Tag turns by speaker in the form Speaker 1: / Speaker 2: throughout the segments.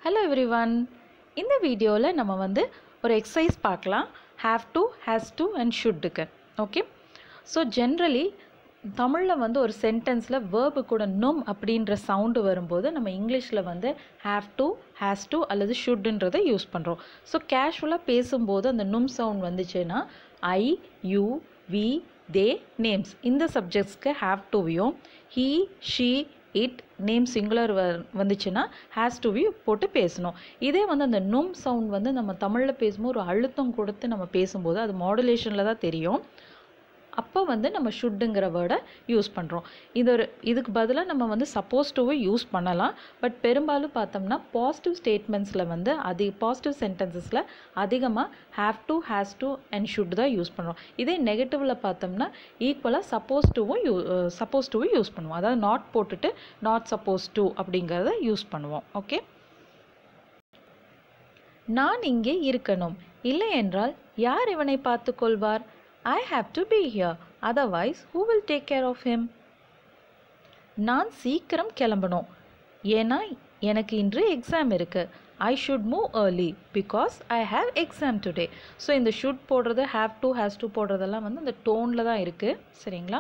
Speaker 1: Hello everyone இந்த வீடியோவில் நம்ம வந்து ஒரு எக்ஸசைஸ் பார்க்கலாம் have to has to and ஷுட்டுக்கு ஓகே ஸோ ஜென்ரலி தமிழில் வந்து ஒரு சென்டென்ஸில் வேர்பு கூட நும் அப்படின்ற சவுண்டு வரும்போது நம்ம இங்கிலீஷில் வந்து ஹாவ் டு ஹேஸ் டு அல்லது ஷுட்டுன்றதை யூஸ் பண்ணுறோம் ஸோ கேஷுவலாக பேசும்போது அந்த நும் சவுண்ட் வந்துச்சுன்னா I you we they names இந்த சப்ஜெக்ட்ஸ்க்கு ஹாவ் டுவையும் he she it name singular வ வந்துச்சுன்னா ஹேஸ் டு வி போட்டு பேசணும் இதே வந்து அந்த நும் சவுண்ட் வந்து நம்ம தமிழில் பேசும்போது ஒரு அழுத்தம் கொடுத்து நம்ம பேசும்போது அது மாடுலேஷனில் தான் தெரியும் அப்போ வந்து நம்ம ஷுட்டுங்கிற வேர்டை யூஸ் பண்ணுறோம் இது ஒரு இதுக்கு பதிலாக நம்ம வந்து சப்போஸ் டுவை யூஸ் பண்ணலாம் பட் பெரும்பாலும் பார்த்தோம்னா பாசிட்டிவ் ஸ்டேட்மெண்ட்ஸில் வந்து அதிக பாசிட்டிவ் சென்டென்சஸில் அதிகமாக have to has to and should தான் யூஸ் பண்ணுறோம் இதே நெகட்டிவில் பார்த்தோம்னா ஈக்குவலாக சப்போஸ் டுவும் யூ சப்போஸ் டுவும் யூஸ் பண்ணுவோம் அதாவது நாட் போட்டுட்டு நாட் சப்போஸ் டு அப்படிங்கிறத யூஸ் பண்ணுவோம் ஓகே நான் இங்கே இருக்கணும் இல்லை என்றால் யார் இவனை பார்த்து கொள்வார் I have to be here otherwise who will take care of him நான் சீக்கிரம் கிளம்பணும் ஏன்னா எனக்கு இன்று எக்ஸாம் இருக்குது I should move early because I have exam today so இந்த ஷுட் போடுறது ஹாவ் டு ஹேஸ் டு போடுறதெல்லாம் வந்து அந்த டோனில் தான் இருக்குது சரிங்களா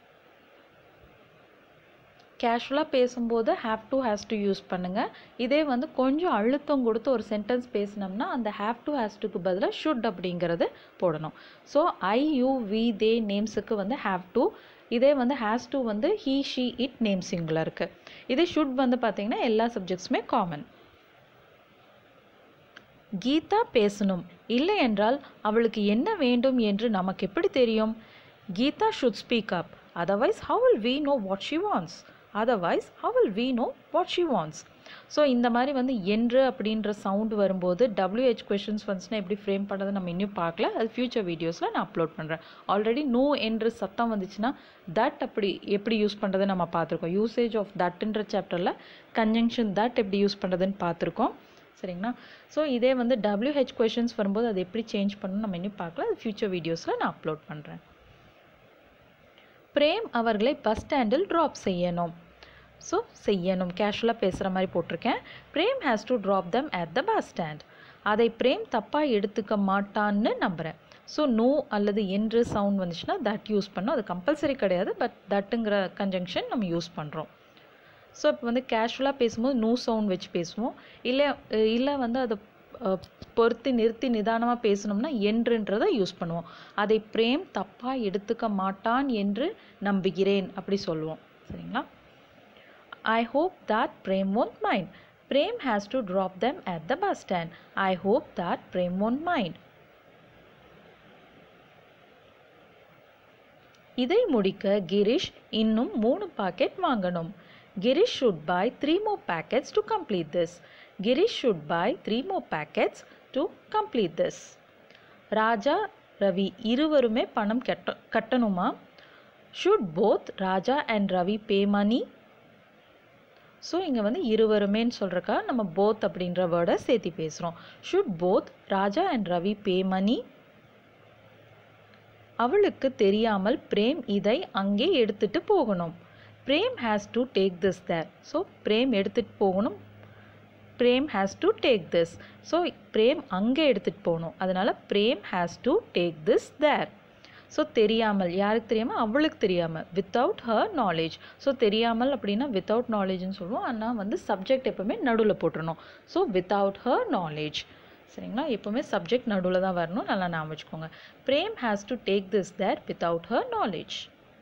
Speaker 1: கேஷுவலாக பேசும்போது have to has to use பண்ணுங்கள் இதே வந்து கொஞ்சம் அழுத்தம் கொடுத்து ஒரு சென்டென்ஸ் பேசினோம்னா அந்த ஹாவ் டு ஹேஸ் டுக்கு பதிலாக ஷுட் அப்படிங்கிறது போடணும் so I you we they நேம்ஸுக்கு வந்து ஹாவ் டு இதே வந்து ஹேஸ் டு வந்து ஹீ ஷீ இட் நேம் சிங்குலருக்கு இதே ஷுட் வந்து பார்த்திங்கன்னா எல்லா சப்ஜெக்ட்ஸுமே காமன் கீதா பேசணும் இல்லை என்றால் அவளுக்கு என்ன வேண்டும் என்று நமக்கு எப்படி தெரியும் Geetha should speak up otherwise how will we know what she wants otherwise how will we know what she wants so இந்த மாதிரி வந்து என்று அப்படின்ற சவுண்டு வரும்போது டபிள்யூஹெச் கொஷின்ஸ் வந்துச்சுன்னா எப்படி ஃப்ரேம் பண்ணுறது நம்ம இன்னும் பார்க்கல அது ஃப்யூச்சர் வீடியோஸில் நான் அப்லோட் பண்ணுறேன் ஆல்ரெடி நோ என்று சத்தம் வந்துச்சுன்னா தட் அப்படி எப்படி யூஸ் பண்ணுறது நம்ம பார்த்துருக்கோம் யூசேஜ் ஆஃப் தட்டுன்ற சாப்டரில் கன்ஜங்ஷன் தட் எப்படி யூஸ் பண்ணுறதுன்னு பார்த்துருக்கோம் சரிங்களா ஸோ இதே வந்து டபிள்யூஹெச் கொஷின்ஸ் வரும்போது அது எப்படி சேஞ்ச் பண்ணணும் நம்ம இன்னும் பார்க்கல அது ஃப்யூச்சர் வீடியோஸில் நான் அப்லோட் பண்ணுறேன் பிரேம் அவர்களை பஸ் ஸ்டாண்டில் ட்ராப் செய்யணும் ஸோ செய்யணும் கேஷுவலாக பேசுகிற மாதிரி போட்டிருக்கேன் Prem has to drop them at the bus stand அதை பிரேம் தப்பாக எடுத்துக்க மாட்டான்னு நம்புகிறேன் ஸோ நோ அல்லது என்று சவுண்ட் வந்துச்சுன்னா தட் யூஸ் பண்ணோம் அது கம்பல்சரி கிடையாது பட் தட்டுங்கிற கன்ஜங்ஷன் நம்ம யூஸ் பண்ணுறோம் ஸோ இப்போ வந்து கேஷுவலாக பேசும்போது நோ சவுண்ட் வச்சு பேசுவோம் இல்லை இல்லை வந்து அதை பொறுத்து நிறுத்தி நிதானமாக பேசணும்னா என்றுன்றதை யூஸ் பண்ணுவோம் அதை பிரேம் தப்பாக எடுத்துக்க மாட்டான் என்று நம்புகிறேன் அப்படி சொல்லுவோம் சரிங்களா I hope that Prem won't mind Prem has to drop them at the bus stand I hope that Prem won't mind இதை முடிக்க கிரிஷ் இன்னும் மூணு பாக்கெட் வாங்கணும் Krish should buy three more packets to complete this Krish should buy three more packets to complete this Raja Ravi இருவருமே பணம் கட்ட கட்டணுமா should both Raja and Ravi pay money so இங்கே வந்து இருவருமேன்னு சொல்கிறக்கா நம்ம போத் அப்படின்ற வேர்டை சேர்த்தி பேசுகிறோம் should both Raja and Ravi pay money அவளுக்கு தெரியாமல் பிரேம் இதை அங்கே எடுத்துட்டு போகணும் Prem has to take this there so Prem எடுத்துகிட்டு போகணும் Prem has to take this so Prem அங்கே எடுத்துகிட்டு போகணும் அதனால் Prem has to take this there so தெரியாமல் யாருக்கு தெரியாமல் அவளுக்கு தெரியாமல் வித்தவுட் ஹர் நாலேஜ் ஸோ தெரியாமல் அப்படின்னா வித்தவுட் நாலேஜ்னு சொல்லுவோம் ஆனால் வந்து சப்ஜெக்ட் எப்போவுமே நடுவில் போட்டுருணும் ஸோ வித்தவுட் ஹர் நாலேஜ் சரிங்களா எப்போவுமே சப்ஜெக்ட் நடுவில் தான் வரணும் நல்லா ஞாபகம் வச்சுக்கோங்க Prem has to take this there without her knowledge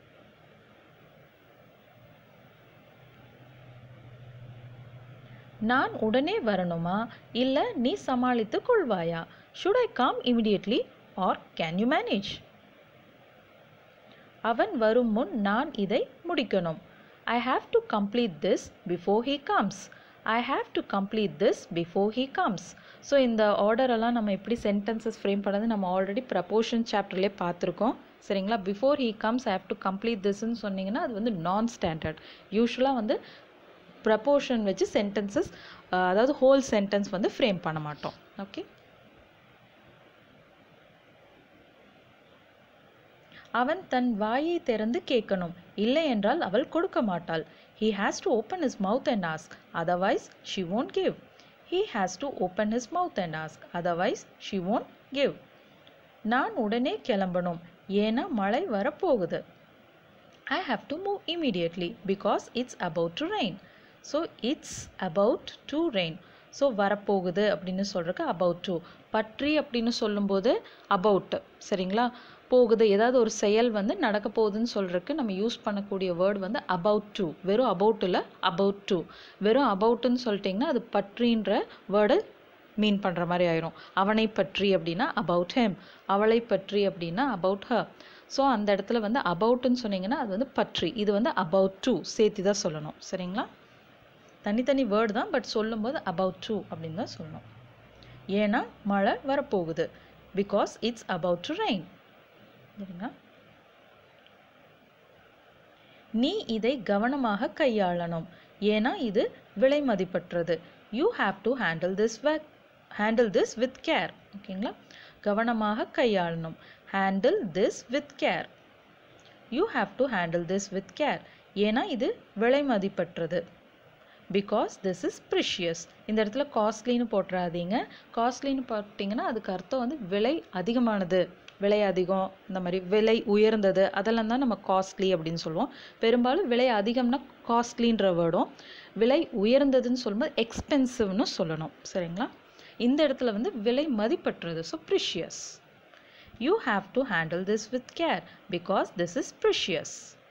Speaker 1: நான் உடனே வரணுமா இல்லை நீ சமாளித்து கொள்வாயா should I come immediately or can you manage அவன் வரும் முன் நான் இதை முடிக்கணும் I have to complete this before he comes I have to complete this before he comes so இந்த ஆர்டரெல்லாம் நம்ம எப்படி சென்டென்சஸ் ஃப்ரேம் பண்ணது நம்ம ஆல்ரெடி ப்ரப்போர்ஷன் சாப்டர்லேயே பார்த்துருக்கோம் சரிங்களா before he comes I have to complete திஸ்ன்னு சொன்னீங்கன்னா அது வந்து நான் ஸ்டாண்டர்ட் யூஸ்வலாக வந்து ப்ரப்போர்ஷன் வச்சு சென்டென்சஸ் அதாவது ஹோல் சென்டென்ஸ் வந்து ஃப்ரேம் பண்ண மாட்டோம் ஓகே அவன் தன் வாயை திறந்து கேட்கணும் இல்லை என்றால் அவள் கொடுக்க மாட்டாள் he has to open his mouth and ask otherwise she won't give he has to open his mouth and ask otherwise she won't give நான் உடனே கிளம்பணும் ஏன்னா மழை வரப்போகுது I have to move immediately because it's about to rain. So it's about to rain. So வரப்போகுது அப்படின்னு சொல்கிறக்கு about to பற்றி அப்படின்னு சொல்லும்போது about சரிங்களா போகுது ஏதாவது ஒரு செயல் வந்து நடக்க போகுதுன்னு சொல்கிறதுக்கு நம்ம யூஸ் பண்ணக்கூடிய வேர்டு வந்து about to வெறும் about இல்லை about to வெறும் aboutன்னு சொல்லிட்டிங்கன்னா அது பற்றின்ற வேர்டு மீன் பண்ணுற மாதிரி ஆயிரும் அவனை பற்றி அப்படின்னா about him அவளை பற்றி அப்படின்னா about her ஸோ அந்த இடத்துல வந்து அபவுட்னு சொன்னீங்கன்னா அது வந்து பற்றி இது வந்து அபவுட் டு சேர்த்து தான் சொல்லணும் சரிங்களா தனித்தனி வேர்டு தான் பட் சொல்லும்போது அபவுட் டு அப்படின்னு தான் சொல்லணும் ஏன்னா மழை வரப்போகுது because it's about to rain சரிங்களா நீ இதை கவனமாக கையாளணும் ஏன்னா இது விலை மதிப்பற்றது you have to handle this handle this with care ஓகேங்களா கவனமாக கையாளணும் handle this with care you have to handle this with care ஏன்னா இது விலை மதிப்பற்றது பிகாஸ் திஸ் இஸ் ப்ரிஷியஸ் இந்த இடத்துல காஸ்ட்லின்னு போட்டுறாதீங்க காஸ்ட்லின்னு போட்டிங்கன்னா அதுக்கு அர்த்தம் வந்து விலை அதிகமானது விலை அதிகம் இந்த மாதிரி விலை உயர்ந்தது அதெல்லாம் தான் நம்ம காஸ்ட்லி அப்படின்னு சொல்லுவோம் பெரும்பாலும் விலை அதிகம்னா காஸ்ட்லின்ற வேர்டும் விலை உயர்ந்ததுன்னு சொல்லும்போது எக்ஸ்பென்சிவ்னு சொல்லணும் சரிங்களா இந்த இடத்துல வந்து விலை மதிப்பற்றது so precious You have to handle this with care because this is precious.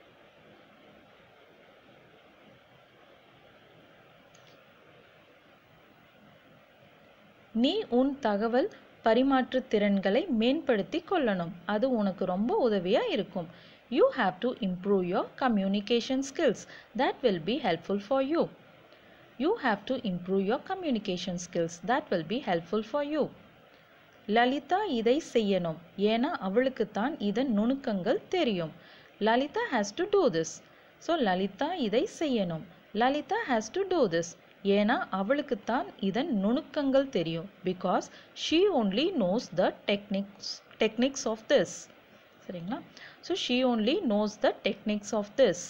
Speaker 1: நீ உன் தகவல் பரிமாற்று திறன்களை மேம்படுத்தி கொள்ளணும் அது உனக்கு ரொம்ப உதவியா இருக்கும் you have to improve your communication skills that will be helpful for you you have to improve your communication skills that will be helpful for you Lalitha இதை செய்யணும் ஏன்னா அவளுக்கு தான் இதன் நுணுக்கங்கள் தெரியும் Lalitha has to do this so Lalitha இதை செய்யணும் Lalitha has to do this ஏன்னா அவளுக்கு தான் இதன் நுணுக்கங்கள் தெரியும் because she only knows the techniques techniques of this சரிங்களா so she only knows the techniques of this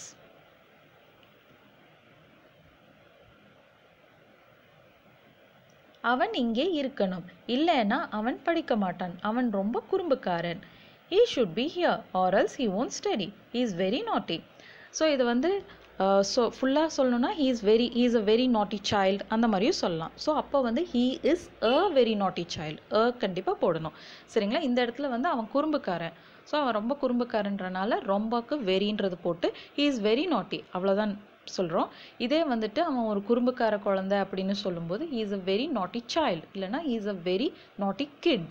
Speaker 1: அவன் இங்கே இருக்கணும் இல்லைன்னா அவன் படிக்க மாட்டான் அவன் ரொம்ப குறும்புக்காரன் he should be here or else he won't study he is very naughty so இது வந்து ஸோ ஃபுல்லாக சொல்லணும்னா he is very he is a very naughty child அந்த மாதிரியும் சொல்லலாம் ஸோ அப்போ வந்து he is a very naughty child a கண்டிப்பாக போடணும் சரிங்களா இந்த இடத்துல வந்து அவன் குறும்புக்காரன் ஸோ அவன் ரொம்ப குறும்புக்காரன்றனால ரொம்பக்கு வெரின்றது போட்டு ஹீ இஸ் வெரி நாட்டி அவ்வளோதான் சொல்கிறோம் இதே வந்துட்டு அவன் ஒரு குறும்புக்கார குழந்தை அப்படின்னு சொல்லும்போது he is a very naughty child இல்லைனா he is a very naughty kid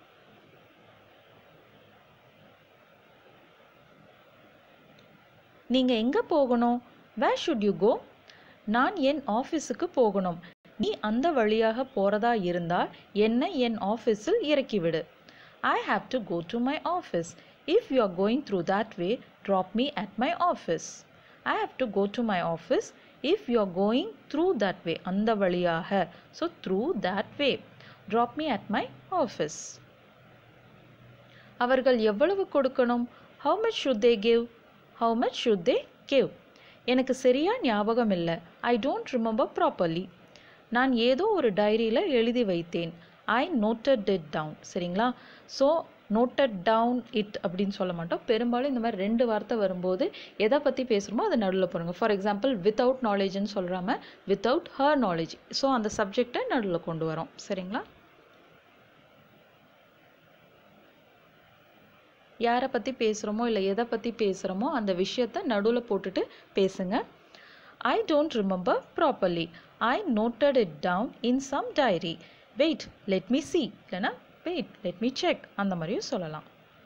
Speaker 1: நீங்கள் எங்கே போகணும் வேர் ஷுட் யூ கோ நான் என் ஆஃபீஸுக்கு போகணும் நீ அந்த வழியாக போகிறதா இருந்தால் என்னை என் ஆஃபீஸில் இறக்கிவிடு I have to go to my office if you are going through that way drop me at my office I have to go to my office if you are going through that way அந்த வழியாக so through that way drop me at my office அவர்கள் எவ்வளவு கொடுக்கணும் how much should they give how much should they give எனக்கு சரியா ஞாபகம் இல்லை ஐ don't remember properly நான் ஏதோ ஒரு டைரியில் எழுதி வைத்தேன் ஐ நோட்டட் இட் டவுன் சரிங்களா ஸோ நோட்டட் டவுன் இட் அப்படின்னு சொல்ல மாட்டோம் பெரும்பாலும் இந்த மாதிரி ரெண்டு வார்த்தை வரும்போது எதை பற்றி பேசுகிறோமோ அதை நடுவில் போடுங்க ஃபார் எக்ஸாம்பிள் வித்தவுட் நாலேஜ்னு சொல்கிறாம வித்தவுட் ஹர் நாலேஜ் ஸோ அந்த சப்ஜெக்டை நடுவில் கொண்டு வரோம் சரிங்களா யாரை பற்றி பேசுகிறோமோ இல்லை எதை பற்றி பேசுகிறோமோ அந்த விஷயத்த நடுவில் போட்டுட்டு பேசுங்க I don't remember properly I noted it down in some diary wait let me see இல்லைனா வெயிட் லெட் மீ செக் அந்த மாதிரியும் சொல்லலாம்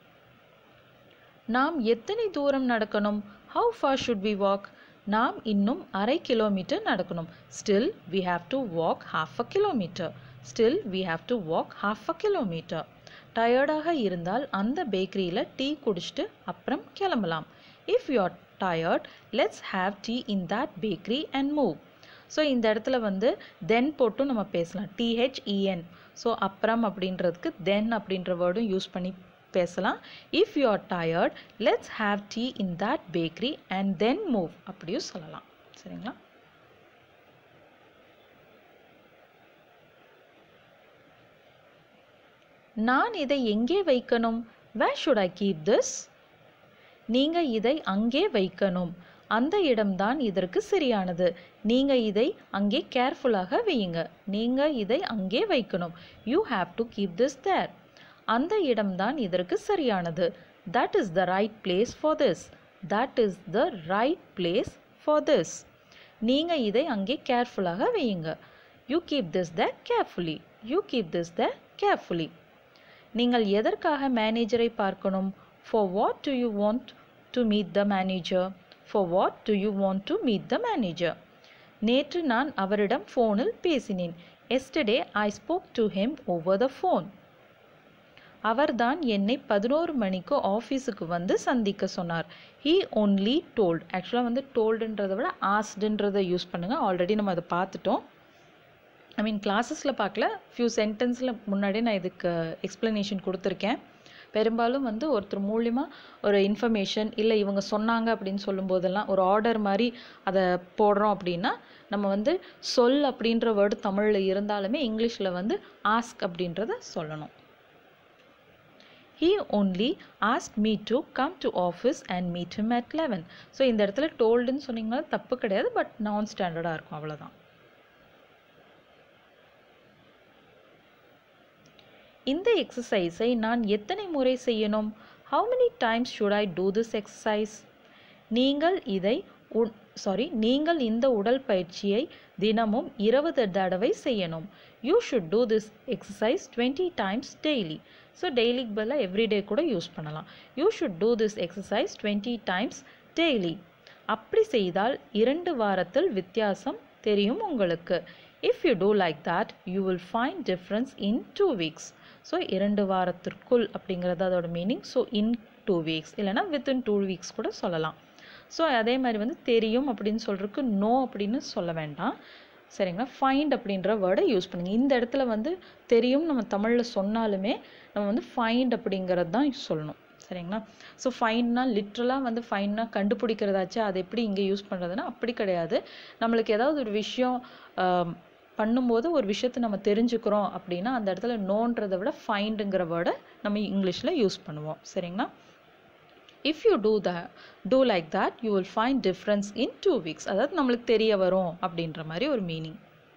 Speaker 1: நாம் எத்தனை தூரம் நடக்கணும் how far should we walk நாம் இன்னும் அரை கிலோமீட்டர் நடக்கணும் still we have to walk half a kilometre still we have to walk half a kilometre டயர்டாக இருந்தால் அந்த பேக்கரியில் டீ குடிச்சிட்டு அப்புறம் கிளம்பலாம் if you are tired let's have tea in that bakery and move so இந்த இடத்துல வந்து தென் போட்டும் நம்ம பேசலாம் டிஹெச்இஎன் ஸோ அப்புறம் அப்படின்றதுக்கு தென் அப்படின்ற வேர்டும் யூஸ் பண்ணி பேசலாம் if you are tired let's have tea in that bakery and then move அப்படியும் சொல்லலாம் சரிங்களா நான் இதை எங்கே வைக்கணும் where should I keep this நீங்கள் இதை அங்கே வைக்கணும் அந்த இடம்தான் இதற்கு சரியானது நீங்கள் இதை அங்கே கேர்ஃபுல்லாக வையுங்க நீங்கள் இதை அங்கே வைக்கணும் you have to keep this there அந்த இடம்தான் இதற்கு சரியானது that is the right place for this that is the right place for this நீங்கள் இதை அங்கே கேர்ஃபுல்லாக வையுங்க you keep this the carefully you keep this the carefully நீங்கள் எதற்காக மேனேஜரை பார்க்கணும் for what do you want to meet the manager for what do you want to meet the manager நேற்று நான் அவரிடம் ஃபோனில் பேசினேன் yesterday I spoke to him over the phone அவர்தான் என்னை பதினோரு மணிக்கு ஆஃபீஸுக்கு வந்து சந்திக்க சொன்னார் ஹீ ஒன்லி டோல்ட் ஆக்சுவலாக வந்து டோல்டுன்றதை விட ஆஸ்டுன்றதை யூஸ் பண்ணுங்கள் ஆல்ரெடி நம்ம அதை பார்த்துட்டோம் ஐ மீன் கிளாஸஸில் பார்க்கல ஃபியூ சென்டென்ஸில் முன்னாடியே நான் இதுக்கு எக்ஸ்ப்ளனேஷன் கொடுத்துருக்கேன் பெரும்பாலும் வந்து ஒருத்தர் மூலியமாக ஒரு இன்ஃபர்மேஷன் இல்லை இவங்க சொன்னாங்க அப்படின்னு சொல்லும்போதெல்லாம் ஒரு ஆர்டர் மாதிரி அதை போடுறோம் அப்படின்னா நம்ம வந்து சொல் அப்படின்ற வேர்டு தமிழில் இருந்தாலுமே இங்கிலீஷில் வந்து ஆஸ்க் அப்படின்றத சொல்லணும் he only ask me to come to office and meet him at eleven so இந்த இடத்துல டோல்டுன்னு சொன்னீங்கன்னா தப்பு கிடையாது பட் நான் ஸ்டாண்டர்டாக இருக்கும் அவ்வளோதான் இந்த எக்ஸசைஸை நான் எத்தனை முறை செய்யணும் how many times should I do this exercise நீங்கள் இதை சாரி நீங்கள் இந்த உடல் பயிற்சியை தினமும் இருபது தடவை செய்யணும் you should do this exercise twenty times daily so டெய்லிக்கு பதிலாக எவ்ரிடே கூட யூஸ் பண்ணலாம் you should do this exercise twenty times daily அப்படி செய்தால் இரண்டு வாரத்தில் வித்தியாசம் தெரியும் உங்களுக்கு if you do like that you will find difference in two weeks so இரண்டு வாரத்திற்குள் அப்படிங்கிறது அதோட meaning so in two weeks இல்லைனா வித்தின் டூ வீக்ஸ் கூட சொல்லலாம் ஸோ அதே மாதிரி வந்து தெரியும் அப்படின்னு சொல்கிறதுக்கு நோ அப்படின்னு சொல்ல வேண்டாம் சரிங்களா ஃபைண்ட் அப்படின்ற வேர்டை யூஸ் பண்ணுங்கள் இந்த இடத்துல வந்து தெரியும் நம்ம தமிழில் சொன்னாலுமே நம்ம வந்து ஃபைண்ட் அப்படிங்கிறது தான் சொல்லணும் சரிங்களா ஸோ ஃபைன்னா லிட்ரலாக வந்து ஃபைன்னா கண்டுபிடிக்கிறதாச்சு அதை எப்படி இங்கே யூஸ் பண்ணுறதுன்னா அப்படி கிடையாது நம்மளுக்கு ஏதாவது ஒரு விஷயம் ஆம், பண்ணும்போது ஒரு விஷயத்தை நம்ம தெரிஞ்சுக்கிறோம் அப்படின்னா அந்த இடத்துல நோன்றதை விட ஃபைண்டுங்கிற வேர்டை நம்ம இங்கிலீஷில் யூஸ் பண்ணுவோம் சரிங்களா if you do the do like that you will find difference in two weeks அதாவது நம்மளுக்கு தெரிய வரும் அப்படின்ற மாதிரி ஒரு மீனிங்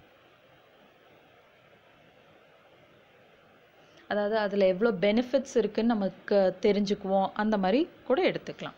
Speaker 1: அதாவது அதில் எவ்வளோ பெனிஃபிட்ஸ் இருக்குன்னு நமக்கு தெரிஞ்சுக்குவோம் அந்த மாதிரி கூட எடுத்துக்கலாம்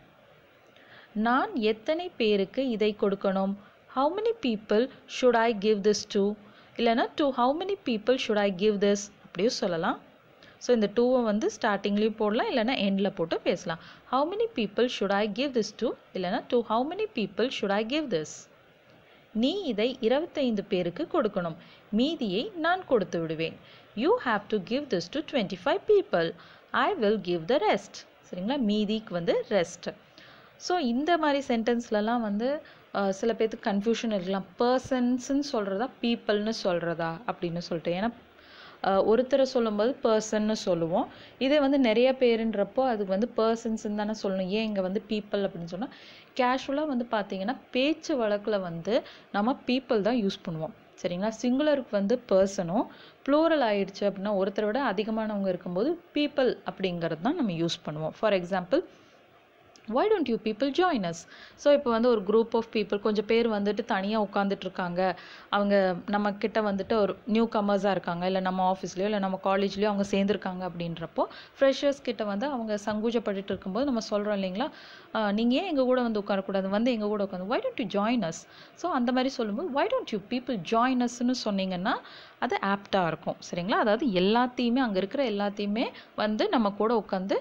Speaker 1: நான் எத்தனை பேருக்கு இதை கொடுக்கணும் how many people should I give this to இல்லைன்னா to how many people should I give this அப்படியும் சொல்லலாம் ஸோ இந்த டூவை வந்து ஸ்டார்டிங்லேயும் போடலாம் இல்லைன்னா எண்டில் போட்டு பேசலாம் how many people should I give this to இல்லைன்னா to how many people should I give this நீ இதை இருபத்தைந்து பேருக்கு கொடுக்கணும் மீதியை நான் கொடுத்து விடுவேன் you have to give this to twenty five people I will give the rest சரிங்களா மீதிக்கு வந்து ரெஸ்ட் ஸோ இந்த மாதிரி சென்டென்ஸ்லலாம் வந்து அஹ், சில பேர்த்துக்கு கன்ஃபியூஷன் இருக்கலாம் பர்சன்ஸ்ன்னு சொல்கிறதா பீப்புள்னு சொல்கிறதா அப்படின்னு சொல்லிட்டு ஏன்னா அஹ், ஒருத்தரை சொல்லும்போது பர்சன்னு சொல்லுவோம் இதே வந்து நிறைய பேருன்றப்போ அதுக்கு வந்து பர்சன்ஸ்ன்னு தானே சொல்லணும் ஏன் இங்கே வந்து பீப்புள் அப்படின்னு சொன்னால் கேஷுவலாக வந்து பார்த்தீங்கன்னா பேச்சு வழக்கில் வந்து நம்ம பீப்புள் தான் யூஸ் பண்ணுவோம் சரிங்களா சிங்குலருக்கு வந்து பர்சனும் ப்ளூரல் ஆயிடுச்சு அப்படின்னா ஒருத்தரை விட அதிகமானவங்க இருக்கும்போது பீப்புள் அப்படிங்கிறது தான் நம்ம யூஸ் பண்ணுவோம் for example why don't you people join us so இப்போ வந்து ஒரு குரூப் ஆஃப் people கொஞ்சம் பேர் வந்துட்டு தனியாக உட்காந்துட்டு இருக்காங்க அவங்க நம்ம கிட்ட வந்துட்டு ஒரு நியூ கமர்ஸாக இருக்காங்க இல்லை நம்ம ஆஃபீஸ்லையோ இல்லை நம்ம காலேஜ்லேயோ அவங்க சேர்ந்துருக்காங்க அப்படின்றப்போ ஃப்ரெஷர்ஸ் கிட்ட வந்து அவங்க சங்கூஜப்பட்டுட்டு இருக்கும்போது நம்ம சொல்கிறோம் இல்லைங்களா நீங்கள் ஏன் எங்கள் கூட வந்து உட்காரக்கூடாது வந்து எங்கள் கூட உட்காந்து why don't you join us so அந்த மாதிரி சொல்லும்போது why don't you people join usன்னு சொன்னீங்கன்னா அது ஆப்டாக இருக்கும் சரிங்களா அதாவது எல்லாத்தையுமே அங்கே இருக்கிற எல்லாத்தையுமே வந்து நம்ம கூட உட்காந்து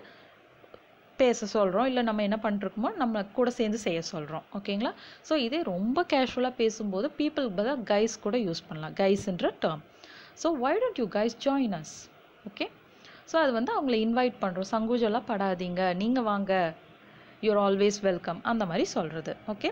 Speaker 1: பேச சொல்கிறோம் இல்லை நம்ம என்ன பண்ணிருக்கோமோ நம்ம கூட சேர்ந்து செய்ய சொல்கிறோம் ஓகேங்களா ஸோ இதே ரொம்ப கேஷுவலாக பேசும்போது பீப்புளுக்கு பதிலாக கைஸ் கூட யூஸ் பண்ணலாம் கைஸ்ன்ற term so why don't you guys join us okay so அது வந்து அவங்கள இன்வைட் பண்ணுறோம் சங்கூஜெல்லாம் படாதீங்க நீங்கள் வாங்க யூர் ஆல்வேஸ் வெல்கம் அந்த மாதிரி சொல்கிறது ஓகே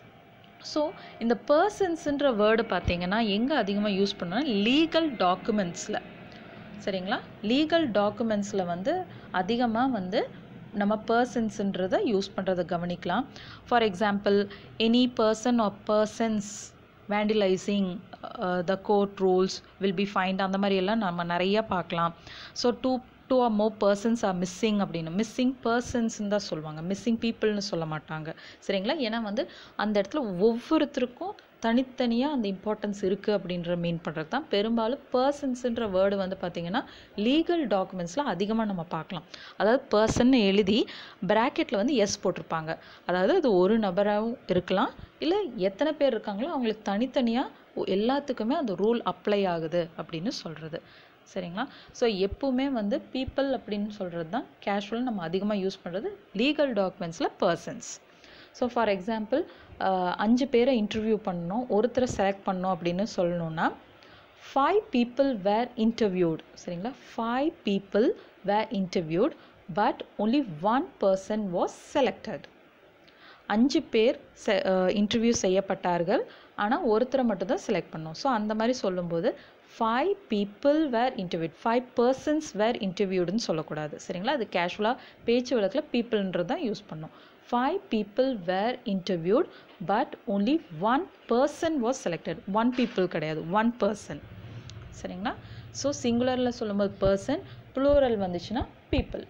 Speaker 1: ஸோ இந்த பர்சன்ஸுன்ற வேர்டு பார்த்தீங்கன்னா எங்கே அதிகமாக யூஸ் பண்ணோன்னா லீகல் டாக்குமெண்ட்ஸில் சரிங்களா லீகல் டாக்குமெண்ட்ஸில் வந்து அதிகமாக வந்து நம்ம பர்சன்ஸுன்றதை யூஸ் பண்ணுறதை கவனிக்கலாம் for example any person or persons vandalising the court rules will be fined அந்த மாதிரி எல்லாம் நம்ம நிறைய பார்க்கலாம் so two two or more persons are missing அப்படின்னு மிஸ்ஸிங் பர்சன்ஸ்னு தான் சொல்லுவாங்க மிஸ்ஸிங் பீப்புள்னு சொல்ல மாட்டாங்க சரிங்களா ஏன்னா வந்து அந்த இடத்துல ஒவ்வொருத்தருக்கும் தனித்தனியாக அந்த இம்பார்ட்டன்ஸ் இருக்குது அப்படின்ற மீன் பண்ணுறது தான் பெரும்பாலும் பர்சன்ஸுன்ற வேர்டு வந்து பார்த்திங்கன்னா லீகல் டாக்குமெண்ட்ஸில் அதிகமாக நம்ம பார்க்கலாம் அதாவது பர்சன் எழுதி ப்ராக்கெட்டில் வந்து எஸ் போட்டிருப்பாங்க அதாவது அது ஒரு நபராகவும் இருக்கலாம் இல்லை எத்தனை பேர் இருக்காங்களோ அவங்களுக்கு தனித்தனியாக எல்லாத்துக்குமே அந்த ரூல் அப்ளை ஆகுது அப்படின்னு சொல்கிறது சரிங்களா ஸோ எப்பவுமே வந்து பீப்புள் அப்படின்னு சொல்கிறது தான் கேஷுவல் நம்ம அதிகமாக யூஸ் பண்ணுறது லீகல் டாக்குமெண்ட்ஸில் பர்சன்ஸ் ஸோ ஃபார் எக்ஸாம்பிள் அஞ்சு பேரை இன்டர்வியூ பண்ணணும் ஒருத்தரை செலக்ட் பண்ணோம் அப்படின்னு சொல்லணும்னா ஃபைவ் பீப்புள் வேர் இன்டர்வியூட் சரிங்களா five people were interviewed but only one person was selected அஞ்சு பேர் செ இன்டர்வியூ செய்யப்பட்டார்கள் ஆனால் ஒருத்தரை மட்டும்தான் செலக்ட் பண்ணோம் ஸோ அந்த மாதிரி சொல்லும்போது five people were interviewed five persons were இன்டர்வியூடுன்னு சொல்லக்கூடாது சரிங்களா அது கேஷுவலாக பேச்சு வழக்கில் பீப்புள்ன்றது தான் யூஸ் பண்ணோம் five people were interviewed but only one person was selected one people கிடையாது ஒன் பர்சன் சரிங்களா ஸோ சிங்குலரில் சொல்லும்போது பர்சன் ப்ளூரல் வந்துச்சுன்னா பீப்புள்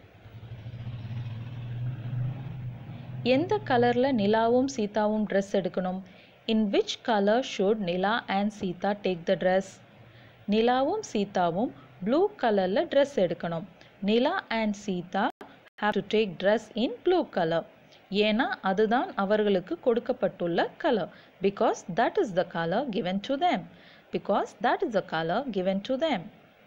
Speaker 1: எந்த கலரில் நிலாவும் சீதாவும் ட்ரெஸ் எடுக்கணும் in which colour should Nila and Sita take the dress நிலாவும் சீதாவும் ப்ளூ கலரில் ட்ரெஸ் எடுக்கணும் Nila and Sita have to take dress in blue colour ஏன்னா அதுதான் அவர்களுக்கு கொடுக்கப்பட்டுள்ள colour because that is the colour given to them because that is the colour given to them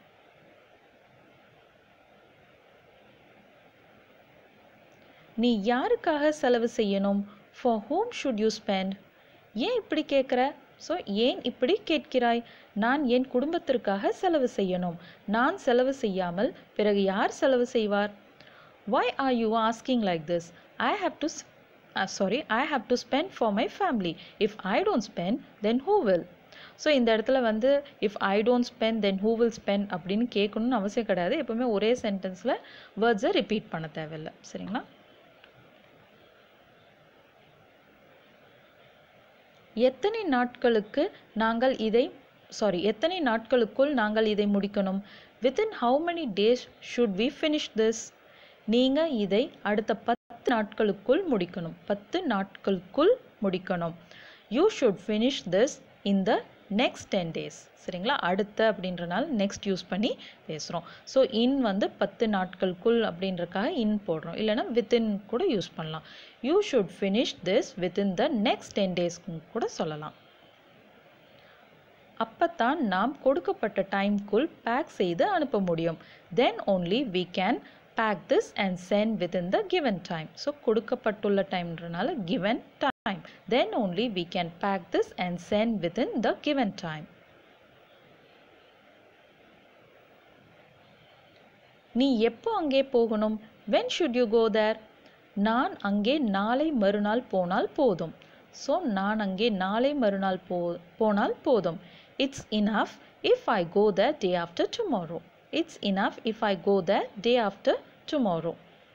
Speaker 1: நீ யாருக்காக செலவு செய்யணும் for whom should you spend ஏன் இப்படி கேட்குற ஸோ ஏன் இப்படி கேட்கிறாய் நான் என் குடும்பத்திற்காக செலவு செய்யணும் நான் செலவு செய்யாமல் பிறகு யார் செலவு செய்வார் why are you asking like this I have to sorry I have to spend for my family if I don't spend then who will so இந்த இடத்துல வந்து if I don't spend then who will spend அப்படின்னு கேட்கணும்னு அவசியம் கிடையாது எப்பவுமே ஒரே சென்டென்ஸில் வேர்ட்ஸை repeat பண்ண தேவையில்லை சரிங்களா எத்தனை நாட்களுக்கு நாங்கள் இதை சாரி எத்தனை நாட்களுக்குள் நாங்கள் இதை முடிக்கணும் within how many days should we finish this நீங்கள் இதை அடுத்த பத்து நாட்களுக்குள் முடிக்கணும் பத்து நாட்களுக்குள் முடிக்கணும் you should finish this in the next ten days சரிங்களா அடுத்த அப்படின்றனால நெக்ஸ்ட் யூஸ் பண்ணி பேசுகிறோம் ஸோ இன் வந்து பத்து நாட்களுக்குள் அப்படின்றக்காக இன் போடுறோம் இல்லைனா வித்தின் கூட யூஸ் பண்ணலாம் you should finish this within the next ten டேஸ்க்கு கூட சொல்லலாம் அப்பத்தான் நாம் கொடுக்கப்பட்ட டைம்க்குள் பேக் செய்து அனுப்ப முடியும் then only we can pack this and send within the given time so கொடுக்கப்பட்டுள்ள டைம்ன்றனால given time then only we can pack this and send within the given time நீ எப்போ அங்கே போகணும் when should you go there நான் அங்கே நாளை மறுநாள் போனால் போதும் ஸோ நான் அங்கே நாளை மறுநாள் போ போனால் போதும் it's enough if I go the day after tomorrow it's enough if I go the day after tomorrow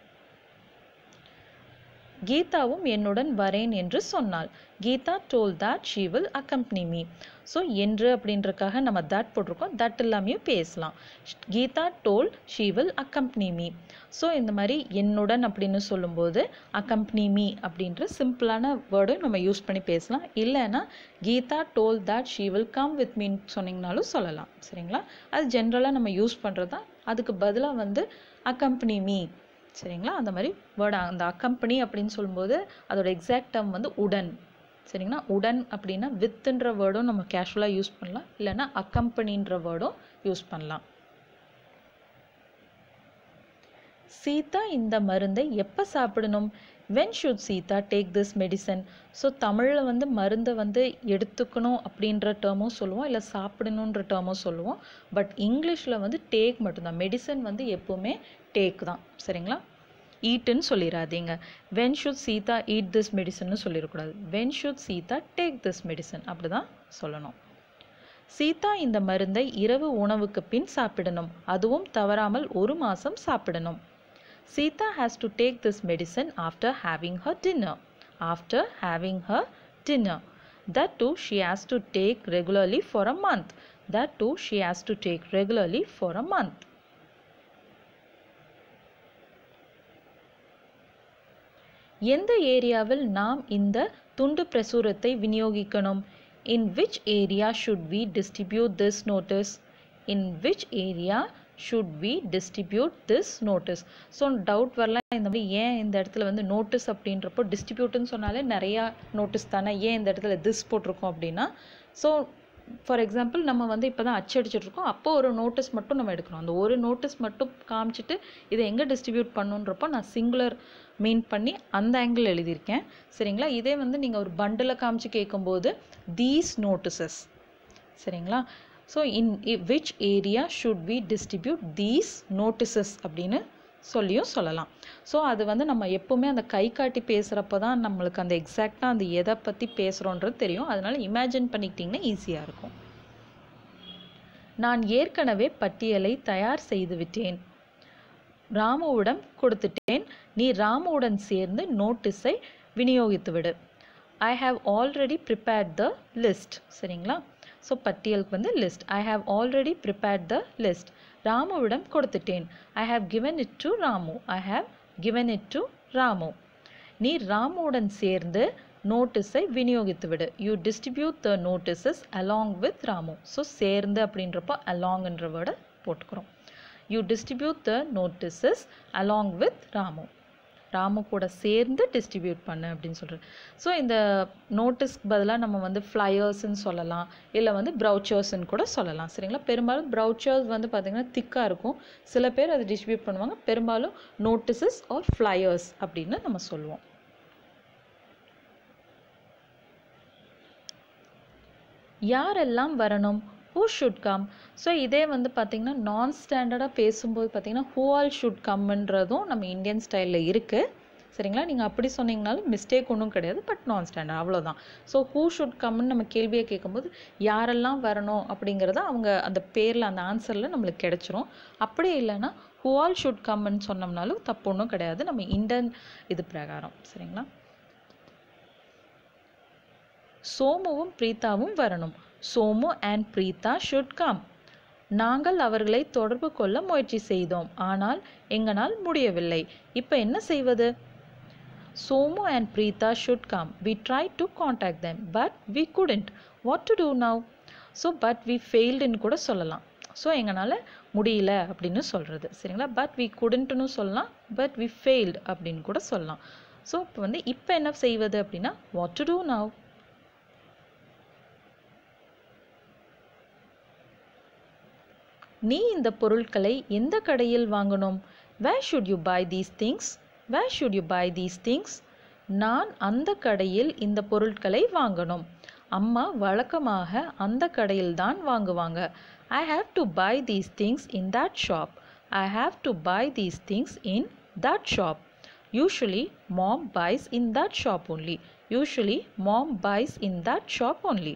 Speaker 1: கீதாவும் என்னுடன் வரேன் என்று சொன்னாள் Geetha told that she will accompany me so என்று அப்படின்றக்காக நம்ம தட் போட்டிருக்கோம் தட் இல்லாமையும் பேசலாம் Geetha told she will accompany me so இந்த மாதிரி என்னுடன் அப்படின்னு சொல்லும்போது அக்கம்பனி மீ அப்படின்ற சிம்பிளான வேர்டும் நம்ம யூஸ் பண்ணி பேசலாம் இல்லைன்னா Geetha told that she will come with மீன் சொன்னீங்கனாலும் சொல்லலாம் சரிங்களா அது ஜென்ரலாக நம்ம யூஸ் பண்ணுறது தான் அதுக்கு பதிலாக வந்து அக்கம்பனி மீ சரிங்களா அந்த மாதிரி வேர்டு அந்த அக்கம்பனி அப்படின்னு சொல்லும்போது அதோட எக்ஸாக்ட் டேர்ம் வந்து உடன் சரிங்களா உடன் அப்படின்னா வித்துன்ற வேர்டும் நம்ம கேஷுவலாக யூஸ் பண்ணலாம் இல்லைன்னா அக்கம்பனின்ற வேர்டும் யூஸ் பண்ணலாம் சீதா இந்த மருந்தை எப்போ சாப்பிடணும் when should Seetha take this medicine so தமிழில் வந்து மருந்தை வந்து எடுத்துக்கணும் அப்படின்ற டேர்மும் சொல்லுவோம் இல்லை சாப்பிடணுன்ற டேர்மும் சொல்லுவோம் பட் இங்கிலீஷில் வந்து டேக் மட்டும்தான் மெடிசன் வந்து எப்போவுமே டேக் தான் சரிங்களா ஈட்டுன்னு சொல்லிடாதீங்க when should Seetha eat this மெடிசன்னு சொல்லிடக்கூடாது when should Seetha take this medicine அப்படி தான் சொல்லணும் சீதா இந்த மருந்தை இரவு உணவுக்கு பின் சாப்பிடணும் அதுவும் தவறாமல் ஒரு மாதம் சாப்பிடணும் Seetha has to take this medicine after having her dinner after having her dinner That too, she has to take regularly for a month. That too, she has to take regularly for a month. எந்த ஏரியாவில் நாம் இந்த துண்டு பிரசுரத்தை விநியோகிக்கணும் in which area should we distribute this notice in which area should we distribute this notice so doubt வரலாம் இந்த மாதிரி ஏன் இந்த இடத்துல வந்து நோட்டீஸ் அப்படின்றப்போ டிஸ்ட்ரிபியூட்டுன்னு சொன்னாலே நிறையா நோட்டீஸ் தானே ஏன் இந்த இடத்துல திஸ் போட்டிருக்கோம் அப்படின்னா ஸோ ஃபார் எக்ஸாம்பிள் நம்ம வந்து இப்போ தான் அச்சடிச்சிட்ருக்கோம் அப்போ ஒரு நோட்டீஸ் மட்டும் நம்ம எடுக்கிறோம் அந்த ஒரு நோட்டீஸ் மட்டும் காமிச்சிட்டு இதை எங்கே டிஸ்ட்ரிபியூட் பண்ணுன்றப்போ நான் சிங்குலர் மீன் பண்ணி அந்த ஆங்கிள் எழுதியிருக்கேன் சரிங்களா இதே வந்து நீங்கள் ஒரு பண்டில் காமிச்சு கேட்கும்போது தீஸ் நோட்டீசஸ் சரிங்களா so in which area should we distribute these notices அப்படின்னு சொல்லியும் சொல்லலாம் ஸோ அது வந்து நம்ம எப்போவுமே அந்த கை காட்டி பேசுகிறப்ப தான் நம்மளுக்கு அந்த எக்ஸாக்டாக அந்த எதை பற்றி பேசுகிறோன்றது தெரியும் அதனால் இமேஜின் பண்ணிக்கிட்டிங்கன்னா ஈஸியாக இருக்கும் நான் ஏற்கனவே பட்டியலை தயார் செய்து விட்டேன் ராமுவிடம் கொடுத்துட்டேன் நீ ராமுவுடன் சேர்ந்து நோட்டீஸை விநியோகித்து விடு I have already prepared the list சரிங்களா ஸோ பட்டியலுக்கு வந்து list I have already prepared the list ராமுவிடம் கொடுத்துட்டேன் I have given it to Ramu I have given it to Ramu நீ ராமுவுடன் சேர்ந்து நோட்டீஸை விநியோகித்து விடு you distribute the notices along with Ramu so சேர்ந்து அப்படின்றப்போ அலாங்ன்ற வேர்டை போட்டுக்கிறோம் you distribute the notices along with Ramu Ramu கூட சேர்ந்து டிஸ்ட்ரிபியூட் பண்ணு அப்படின்னு சொல்கிறது ஸோ இந்த நோட்டீஸ்க்கு பதிலாக நம்ம வந்து ஃப்ளையர்ஸ்ன்னு சொல்லலாம் இல்லை வந்து ப்ரௌச்சர்ஸ்ன்னு கூட சொல்லலாம் சரிங்களா பெரும்பாலும் ப்ரௌச்சர்ஸ் வந்து பார்த்திங்கன்னா திக்காக இருக்கும் சில பேர் அதை டிஸ்ட்ரிபியூட் பண்ணுவாங்க பெரும்பாலும் நோட்டீசஸ் ஆர் ஃப்ளையர்ஸ் அப்படின்னு நம்ம சொல்லுவோம் யாரெல்லாம் வரணும் ஹூ ஷுட் கம் ஸோ இதே வந்து பார்த்திங்கன்னா நான் ஸ்டாண்டர்டாக பேசும்போது பார்த்திங்கன்னா ஹூ ஆல் ஷுட் கம்ன்றதும் நம்ம இந்தியன் ஸ்டைலில் இருக்குது சரிங்களா நீங்கள் அப்படி சொன்னீங்கனாலும் மிஸ்டேக் ஒன்றும் கிடையாது பட் நான் ஸ்டாண்டர்ட் அவ்வளோதான் ஸோ ஹூ ஷுட் கம்னு நம்ம கேள்வியை கேட்கும்போது யாரெல்லாம் வரணும் அப்படிங்கிறத அவங்க அந்த பேரில் அந்த ஆன்சரில் நம்மளுக்கு கிடைச்சிரும் அப்படியே இல்லைன்னா ஹூ ஆல் ஷுட் கம்னு சொன்னோம்னாலும் தப்பு ஒன்றும் கிடையாது நம்ம இந்தியன் இது பிரகாரம் சரிங்களா சோமுவும் பிரீத்தாவும் வரணும் Somu and Preetha should come நாங்கள் அவர்களை தொடர்பு கொள்ள முயற்சி செய்தோம் ஆனால் எங்களால் முடியவில்லை இப்போ என்ன செய்வது Somu and Preetha should come we try to contact them but we couldn't what to do now so but we ஃபெயில்டுன்னு கூட சொல்லலாம் ஸோ எங்களால் முடியல அப்படின்னு சொல்கிறது சரிங்களா பட் வி குடண்ட்னு சொல்லலாம் பட் வி ஃபெயில்டு அப்படின்னு கூட சொல்லலாம் ஸோ இப்போ வந்து இப்போ என்ன செய்வது அப்படின்னா வாட் டு டூ நவ் நீ இந்த பொருட்களை எந்த கடையில் வாங்கணும் where should you buy these things where should you buy these things நான் அந்த கடையில் இந்த பொருட்களை வாங்கணும் அம்மா வழக்கமாக அந்த கடையில் தான் வாங்குவாங்க I have to buy these things in that shop I have to buy these things in that shop usually mom buys in that shop only usually mom buys in that shop only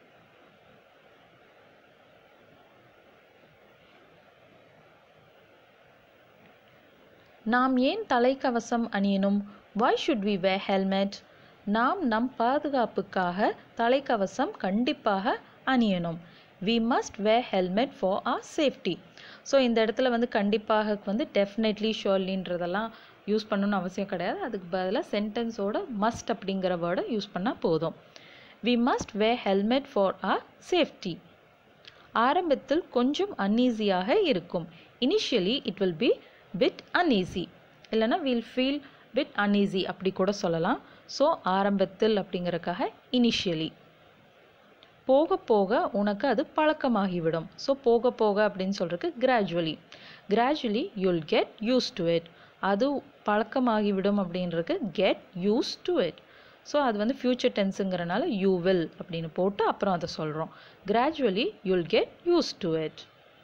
Speaker 1: நாம் ஏன் தலைக்கவசம் அணியணும் why should we wear helmet நாம் நம் பாதுகாப்புக்காக தலைக்கவசம் கண்டிப்பாக அணியணும் we must wear helmet for our safety so இந்த இடத்துல வந்து கண்டிப்பாக வந்து டெஃபினெட்லி ஷோர்லின்றதெல்லாம் யூஸ் பண்ணணும்னு அவசியம் கிடையாது அதுக்கு பதிலாக சென்டென்ஸோட மஸ்ட் அப்படிங்கிற வேர்டை யூஸ் பண்ணால் போதும் we must wear helmet for our safety ஆரம்பத்தில் கொஞ்சம் அன்ஈஸியாக இருக்கும் initially it will be bit uneasy இல்லைனா வில் ஃபீல் பிட் அன்ஈஸி அப்படி கூட சொல்லலாம் ஸோ ஆரம்பத்தில் அப்படிங்கிறக்காக இனிஷியலி போக போக உனக்கு அது பழக்கமாகிவிடும் ஸோ போக போக அப்படின்னு சொல்கிறதுக்கு gradually gradually you'll get used to it அது பழக்கமாகிவிடும் அப்படின்றதுக்கு get used to it so அது வந்து ஃப்யூச்சர் டென்ஸுங்கிறனால யூ வில் அப்படின்னு போட்டு அப்புறம் அதை சொல்கிறோம் gradually you'll get used to it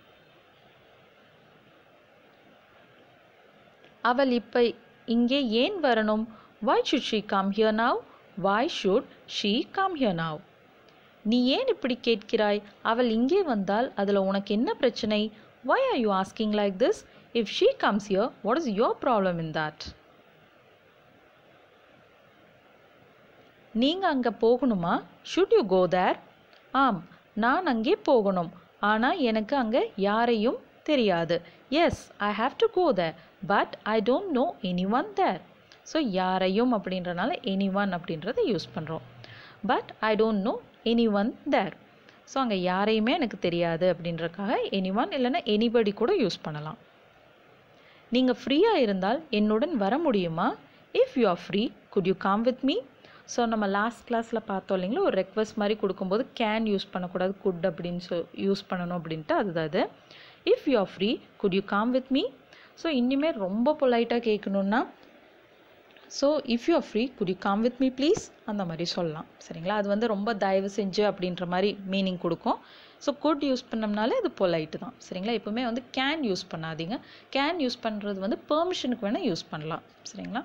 Speaker 1: அவள் இப்போ இங்கே ஏன் வரணும் why should she come here now why should she come here now நீ ஏன் இப்படி கேட்கிறாய் அவள் இங்கே வந்தால் அதில் உனக்கு என்ன பிரச்சனை why are you asking like this if she comes here what is your problem in that நீங்கள் அங்கே போகணுமா ஷுட் யூ கோ தேர் ஆம் நான் அங்கே போகணும் ஆனால் எனக்கு அங்கே யாரையும் தெரியாது yes I have to go there but I don't know anyone there so யாரையும் அப்படின்றனால எனி ஒன் அப்படின்றத யூஸ் பண்ணுறோம் but I don't know anyone there so அங்கே யாரையுமே எனக்கு தெரியாது அப்படின்றக்காக எனி ஒன் இல்லைன்னா எனிபடி கூட யூஸ் பண்ணலாம் நீங்கள் ஃப்ரீயாக இருந்தால் என்னுடன் வர முடியுமா if you are free could you come with me so நம்ம லாஸ்ட் கிளாஸில் பார்த்தோம் இல்லைங்களா ஒரு ரெக்வஸ்ட் மாதிரி கொடுக்கும்போது கேன் யூஸ் பண்ணக்கூடாது குட் அப்படின்னு சொ யூஸ் பண்ணணும் அப்படின்ட்டு அதுதான் அது if you are free could you come with me so இனிமேல் ரொம்ப பொலைட்டாக கேட்கணுன்னா so if you are free could you come with me please அந்த மாதிரி சொல்லலாம் சரிங்களா அது வந்து ரொம்ப தயவு செஞ்சு அப்படின்ற மாதிரி மீனிங் கொடுக்கும் ஸோ குட் யூஸ் பண்ணோம்னாலே அது பொலைட்டு தான் சரிங்களா எப்பவுமே வந்து கேன் யூஸ் பண்ணாதீங்க கேன் யூஸ் பண்ணுறது வந்து பெர்மிஷனுக்கு வேணால் யூஸ் பண்ணலாம் சரிங்களா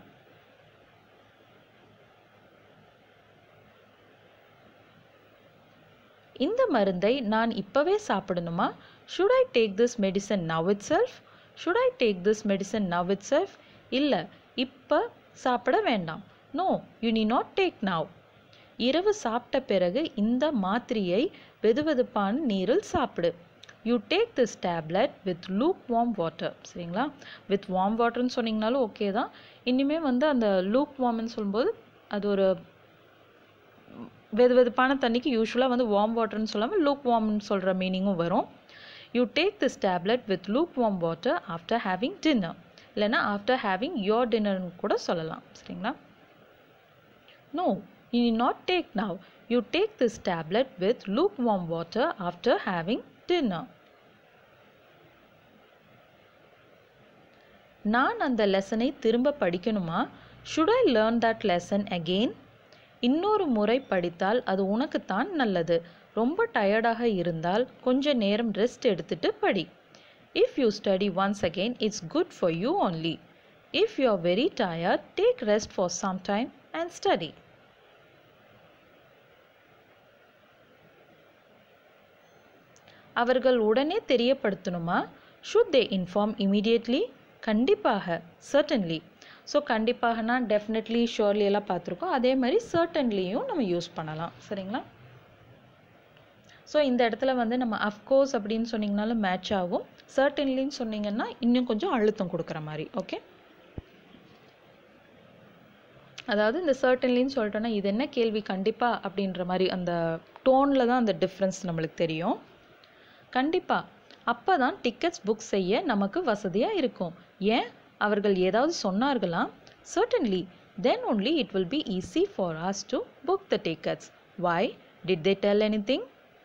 Speaker 1: இந்த மருந்தை நான் இப்போவே சாப்பிடணுமா should I take this medicine now itself should I take this medicine now itself இல்லை இப்போ சாப்பிட வேண்டாம் no you need not take now இரவு சாப்பிட்ட பிறகு இந்த மாத்திரையை வெதுவெதுப்பான நீரில் சாப்பிடு you take this tablet with lukewarm water சரிங்களா வித் வார்ம் வாட்டர்னு சொன்னீங்கனாலும் ஓகே தான் இனிமே வந்து அந்த லூக் வார்ம்னு சொல்லும்போது அது ஒரு வெது வெதுப்பான தண்ணிக்கு யூஸ்வலாக வந்து வார்ம் வாட்டர்னு சொல்லாமல் லூக் வார்ம்னு சொல்கிற மீனிங்கும் வரும் you take this tablet with lukewarm water after having dinner இல்லைன்னா ஆஃப்டர் ஹேவிங் யோர் டின்னர்னு கூட சொல்லலாம் சரிங்களா no you not take now you take this tablet with lukewarm water after having dinner நான் அந்த லெசனை திரும்ப படிக்கணுமா should I learn that lesson again இன்னொரு முறை படித்தால் அது உனக்குத்தான் நல்லது ரொம்ப டயர்டாக இருந்தால் கொஞ்ச நேரம் ரெஸ்ட் எடுத்துட்டு படி if you study once again it's good for you only if you are very tired take rest for some time and study அவர்கள் உடனே தெரியப்படுத்தணுமா ஷுட் தே இன்ஃபார்ம் இமீடியட்லி கண்டிப்பாக சர்டன்லி ஸோ கண்டிப்பாகனா டெஃபினெட்லி ஷோர்லி எல்லாம் பார்த்துருக்கோம் அதே மாதிரி சர்டன்லியும் நம்ம யூஸ் பண்ணலாம் சரிங்களா ஸோ இந்த இடத்துல வந்து நம்ம அஃப்கோர்ஸ் அப்படின்னு சொன்னீங்கனாலும் மேட்ச் ஆகும் சர்டன்லின்னு சொன்னீங்கன்னா இன்னும் கொஞ்சம் அழுத்தம் கொடுக்குற மாதிரி ஓகே அதாவது இந்த சர்டன்லின்னு சொல்லிட்டோன்னா இது என்ன கேள்வி கண்டிப்பாக அப்படின்ற மாதிரி அந்த டோனில் தான் அந்த டிஃப்ரென்ஸ் நம்மளுக்கு தெரியும் கண்டிப்பாக அப்போ தான் டிக்கெட்ஸ் புக் செய்ய நமக்கு வசதியாக இருக்கும் ஏன் அவர்கள் ஏதாவது சொன்னார்களா certainly then only it will be easy for us to book the tickets why did they tell anything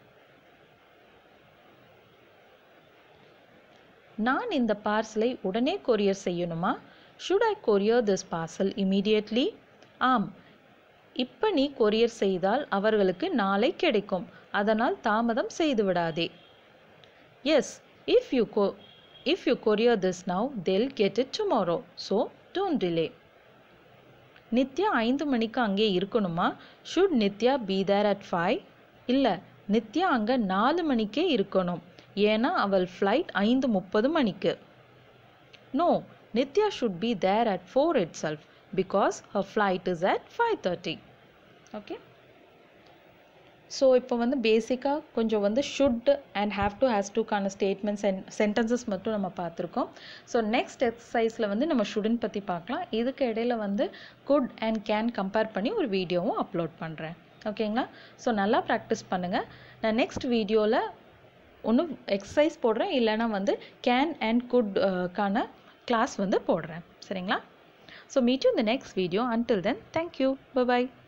Speaker 1: நான் இந்த பார்சலை உடனே கொரியர் செய்யணுமா should I courier this parcel immediately ஆம் இப்போ நீ கொரியர் செய்தால் அவர்களுக்கு நாளை கிடைக்கும் அதனால் தாமதம் செய்து விடாதே yes if you go if you courier this now they'll get it tomorrow so don't delay Nithya ஐந்து மணிக்கு அங்கே இருக்கணுமா should Nithya be there at five இல்லை நித்யா அங்கே நாலு மணிக்கே இருக்கணும் ஏன்னா அவள் ஃப்ளைட் ஐந்து முப்பது மணிக்கு no Nithya should be there at four itself because her flight is at five thirty okay so இப்போ வந்து பேசிக்காக கொஞ்சம் வந்து should and have to has டுக்கான ஸ்டேட்மெண்ட்ஸ் அண்ட் சென்டென்சஸ் மட்டும் நம்ம பார்த்துருக்கோம் ஸோ நெக்ஸ்ட் எக்ஸசைஸில் வந்து நம்ம ஷுடன் பற்றி பார்க்கலாம் இதுக்கு இடையில வந்து குட் அண்ட் கேன் கம்பேர் பண்ணி ஒரு வீடியோவும் அப்லோட் பண்ணுறேன் ஓகேங்களா ஸோ நல்லா ப்ராக்டிஸ் பண்ணுங்கள் நான் நெக்ஸ்ட் வீடியோவில் ஒன்று எக்ஸசைஸ் போடுறேன் இல்லைனா வந்து கேன் அண்ட் குட் கான கிளாஸ் வந்து போடுறேன் சரிங்களா ஸோ மீட் யூ இந்த next video until then thank you by